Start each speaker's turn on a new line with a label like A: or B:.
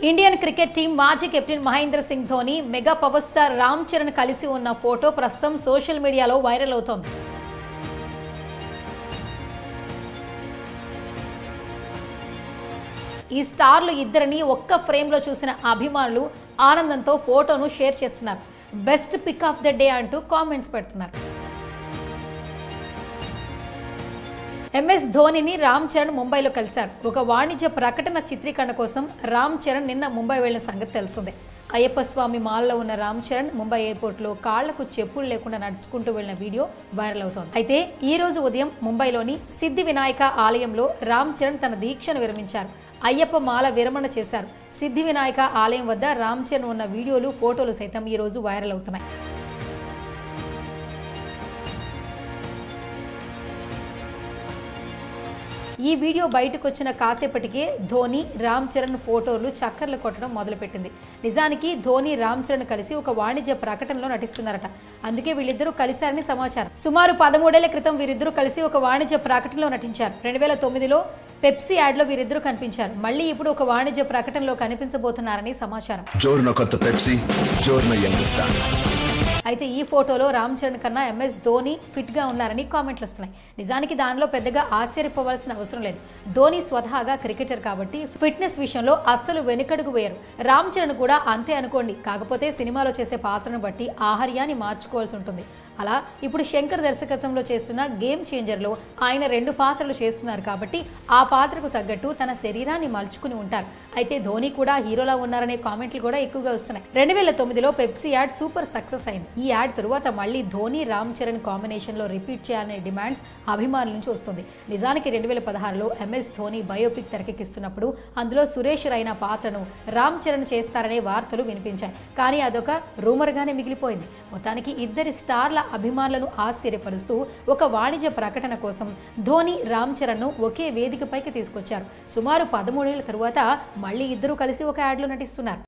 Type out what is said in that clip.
A: Indian cricket team మాజీ captain Mahendra Singh Dhoni mega power star Ram Charan కలిసి ఉన్న ఫోటో ప్రస్తుతం సోషల్ మీడియాలో వైరల్ అవుతోంది ఈ స్టార్లు ఇద్దరిని ఒక్క ఫ్రేమ్లో చూసిన అభిమానులు ఆనందంతో ఫోటోను షేర్ చేస్తున్నారు best pick of the day అంటూ కామెంట్స్ పెడుతున్నారు ఎంఎస్ ధోనిని రామ్ చరణ్ ముంబైలో కలిశారు ఒక వాణిజ్య ప్రకటన చిత్రీకరణ కోసం రామ్ చరణ్ నిన్న ముంబై వెళ్లిన సంగతి తెలిసిందే అయ్యప్ప స్వామి మాల్లో ఉన్న రామ్ చరణ్ ముంబై ఎయిర్పోర్ట్లో కాళ్లకు చెప్పులు లేకుండా నడుచుకుంటూ వెళ్లిన వీడియో వైరల్ అవుతోంది అయితే ఈ రోజు ఉదయం ముంబైలోని సిద్ధి వినాయక ఆలయంలో రామ్ చరణ్ తన దీక్షను విరమించారు అయ్యప్ప మాల విరమణ చేశారు సిద్ధి వినాయక ఆలయం వద్ద రామ్ చరణ్ ఉన్న వీడియోలు ఫోటోలు సైతం ఈ రోజు వైరల్ అవుతున్నాయి ఈ వీడియో బయటకు వచ్చిన కాసేపటికే ధోని రామ్ చరణ్ ఫోటోలు చక్కర్లు కొట్టడం మొదలుపెట్టింది నిజానికి ధోని రామ్ చరణ్ కలిసి ఒక వాణిజ్య ప్రకటనలో నటిస్తున్నారట అందుకే వీళ్ళిద్దరూ కలిశారని సమాచారం సుమారు పదమూడేళ్ల క్రితం వీరిద్దరూ కలిసి ఒక వాణిజ్య ప్రకటనలో నటించారు రెండు వేల తొమ్మిదిలో పెప్సీ యాడ్లో వీరిద్దరూ కనిపించారు మళ్ళీ ఇప్పుడు ఒక వాణిజ్య ప్రకటనలో కనిపించబోతున్నారని సమాచారం
B: Giorno కొత్త పెప్సీ giorno యంగ్స్టార్
A: అయితే ఈ ఫోటోలో రామ్ చరణ్ కన్నా ఎంఎస్ ధోని ఫిట్ గా ఉన్నారని కామెంట్లు వస్తున్నాయి నిజానికి దానిలో పెద్దగా ఆశ్చర్యపోవాల్సిన అవసరం లేదు ధోని స్వతహాగా క్రికెటర్ కాబట్టి ఫిట్నెస్ విషయంలో అస్సలు వెనుకడుగు వేయరు రామ్ చరణ్ కూడా అంతే అనుకోండి కాకపోతే సినిమాలో చేసే పాత్రను బట్టి ఆహార్యాన్ని మార్చుకోవాల్సి ఉంటుంది అలా ఇప్పుడు శంకర్ దర్శకత్వంలో చేస్తున్న గేమ్ చేంజర్లో ఆయన రెండు పాత్రలు చేస్తున్నారు కాబట్టి ఆ పాత్రకు తగ్గట్టు తన శరీరాన్ని మలుచుకుని ఉంటారు అయితే ధోని కూడా హీరోలా ఉన్నారనే కామెంట్లు కూడా ఎక్కువగా వస్తున్నాయి రెండు వేల తొమ్మిదిలో పెప్సీ యాడ్ సూపర్ సక్సెస్ అయింది ఈ యాడ్ తరువాత మళ్ళీ ధోని రామ్ చరణ్ కాంబినేషన్ లో రిపీట్ చేయాలనే డిమాండ్స్ అభిమానుల నుంచి వస్తుంది నిజానికి రెండు వేల పదహారులో ఎంఎస్ ధోని బయోపిక్ తెరకెక్కిస్తున్నప్పుడు అందులో సురేష్ రైనా పాత్రను రామ్ చరణ్ చేస్తారనే వార్తలు వినిపించాయి కానీ అదొక రూమర్ గానే మిగిలిపోయింది మొత్తానికి ఇద్దరి స్టార్ల అభిమానులను ఆశ్చర్యపరుస్తూ ఒక వాణిజ్య ప్రకటన కోసం ధోని రామ్ చరణ్ ను ఒకే వేదికపైకి తీసుకొచ్చారు సుమారు పదమూడేళ్ల తరువాత మళ్ళీ ఇద్దరు కలిసి ఒక యాడ్లో నటిస్తున్నారు